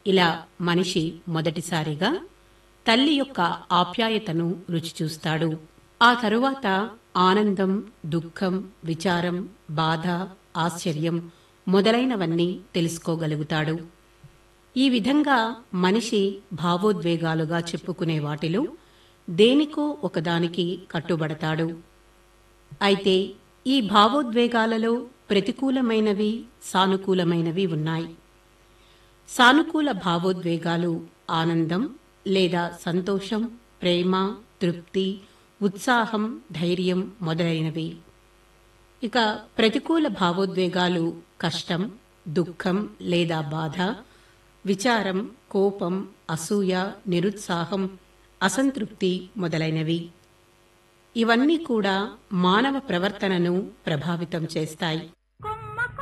ఇలా మనిషి మొదటిసారిగా తల్లి యొక్క ఆప్యాయతను రుచి చూస్తాడు ఆ తరువాత ఆనందం దుఃఖం విచారం బాధ ఆశ్చర్యం మొదలైనవన్నీ తెలుసుకోగలుగుతాడు ఈ విధంగా మనిషి భావోద్వేగాలుగా చెప్పుకునే వాటిలో దేనికో ఒకదానికి కట్టుబడతాడు అయితే ఈ భావోద్వేగాలలో ప్రతికూలమైనవి సానుకూలమైనవి ఉన్నాయి సానుకూల భావోద్వేగాలు ఆనందం లేదా సంతోషం ప్రేమ తృప్తి ఉత్సాహం ధైర్యం మొదలైనవి ఇక ప్రతికూల భావోద్వేగాలు కష్టం దుఃఖం లేదా బాధ విచారం కోపం అసూయ నిరుత్సాహం అసంతృప్తి మొదలైనవి ఇవన్నీ కూడా మానవ ప్రవర్తనను ప్రభావితం చేస్తాయి